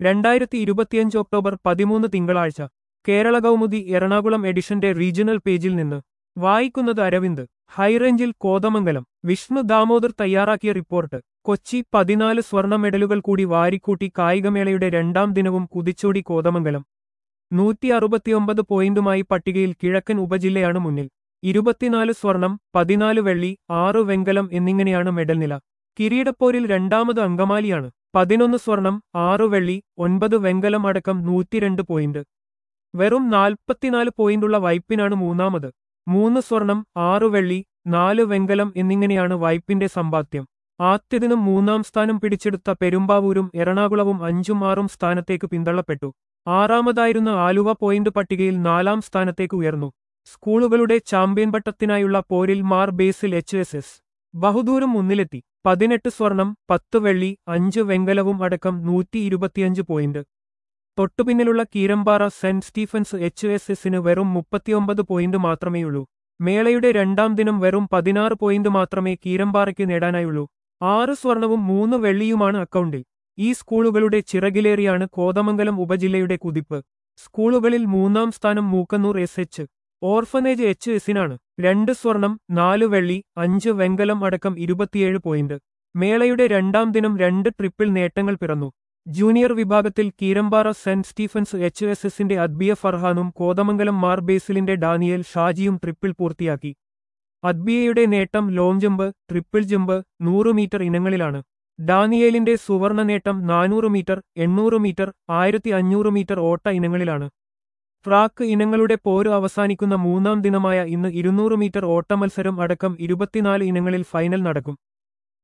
രണ്ടായിരത്തി ഇരുപത്തിയഞ്ച് ഒക്ടോബർ പതിമൂന്ന് തിങ്കളാഴ്ച കേരള കൗമുദി എറണാകുളം എഡിഷന്റെ റീജിയണൽ പേജിൽ നിന്ന് വായിക്കുന്നത് അരവിന്ദ് ഹൈറേഞ്ചിൽ കോതമംഗലം വിഷ്ണു ദാമോദർ തയ്യാറാക്കിയ റിപ്പോർട്ട് കൊച്ചി പതിനാല് സ്വർണ്ണ മെഡലുകൾ കൂടി വാരിക്കൂട്ടി കായികമേളയുടെ രണ്ടാം ദിനവും കുതിച്ചോടി കോതമംഗലം നൂറ്റി അറുപത്തിയൊമ്പത് പോയിന്റുമായി പട്ടികയിൽ കിഴക്കൻ ഉപജില്ലയാണ് മുന്നിൽ ഇരുപത്തിനാല് സ്വർണം പതിനാല് വെള്ളി ആറ് വെങ്കലം എന്നിങ്ങനെയാണ് മെഡൽ നില കിരീടപ്പോരിൽ രണ്ടാമത് അങ്കമാലിയാണ് പതിനൊന്ന് സ്വർണം ആറ് വെള്ളി ഒൻപത് വെങ്കലം അടക്കം നൂറ്റിരണ്ട് പോയിന്റ് വെറും നാൽപ്പത്തിനാല് പോയിന്റുള്ള വൈപ്പിനാണ് മൂന്നാമത് മൂന്ന് സ്വർണം ആറു വെള്ളി നാല് വെങ്കലം എന്നിങ്ങനെയാണ് വൈപ്പിന്റെ സമ്പാദ്യം ആദ്യദിനം മൂന്നാം സ്ഥാനം പിടിച്ചെടുത്ത പെരുമ്പാവൂരും എറണാകുളവും അഞ്ചും ആറും സ്ഥാനത്തേക്ക് പിന്തള്ളപ്പെട്ടു ആറാമതായിരുന്ന ആലുവ പോയിന്റ് പട്ടികയിൽ നാലാം സ്ഥാനത്തേക്ക് ഉയർന്നു സ്കൂളുകളുടെ ചാമ്പ്യൻ പട്ടത്തിനായുള്ള പോരിൽ Mar Basil H S S ബഹുദൂരം മുന്നിലെത്തി പതിനെട്ട് സ്വർണം പത്ത് വെള്ളി അഞ്ച് വെങ്കലവും അടക്കം നൂറ്റി ഇരുപത്തിയഞ്ച് പോയിന്റ് തൊട്ടുപിന്നിലുള്ള Keerampara Saint Stephen's H S എസിന് വെറും മുപ്പത്തിയൊമ്പത് പോയിന്റ് മാത്രമേയുള്ളൂ മേളയുടെ രണ്ടാം ദിനം വെറും പതിനാറ് പോയിന്റ് മാത്രമേ കീരമ്പാറയ്ക്ക് നേടാനായുള്ളൂ ആറ് സ്വർണവും മൂന്ന് വെള്ളിയുമാണ് അക്കൗണ്ടിൽ ഈ സ്കൂളുകളുടെ ചിറകിലേറിയാണ് കോതമംഗലം ഉപജില്ലയുടെ കുതിപ്പ് സ്കൂളുകളിൽ മൂന്നാം സ്ഥാനം Mookkannoor S H orphanage H എസിനാണ് രണ്ട് സ്വർണം നാല് വെള്ളി അഞ്ച് വെങ്കലം അടക്കം ഇരുപത്തിയേഴ് പോയിന്റ് മേളയുടെ രണ്ടാം ദിനം രണ്ട് ട്രിപ്പിൾ നേട്ടങ്ങൾ പിറന്നു ജൂനിയർ വിഭാഗത്തിൽ Keerampara Saint Stephen's H S എസിന്റെ അദ്ബിയ ഫർഹാനും കോതമംഗലം മാർ ബേസിലിന്റെ ഡാനിയൽ ഷാജിയും ട്രിപ്പിൾ പൂർത്തിയാക്കി അദ്ബിയയുടെ നേട്ടം ലോങ് ജമ്പ് ട്രിപ്പിൾ ജമ്പ് നൂറ് മീറ്റർ ഇനങ്ങളിലാണ് ഡാനിയേലിന്റെ സുവർണ നേട്ടം നാനൂറ് മീറ്റർ എണ്ണൂറ് മീറ്റർ ആയിരത്തി അഞ്ഞൂറ് മീറ്റർ ഓട്ട ഇനങ്ങളിലാണ് ട്രാക്ക് ഇനങ്ങളുടെ പോര് അവസാനിക്കുന്ന മൂന്നാം ദിനമായ ഇന്ന് ഇരുന്നൂറ് മീറ്റർ ഓട്ട മത്സരം അടക്കം ഇരുപത്തിനാല് ഇനങ്ങളിൽ ഫൈനൽ നടക്കും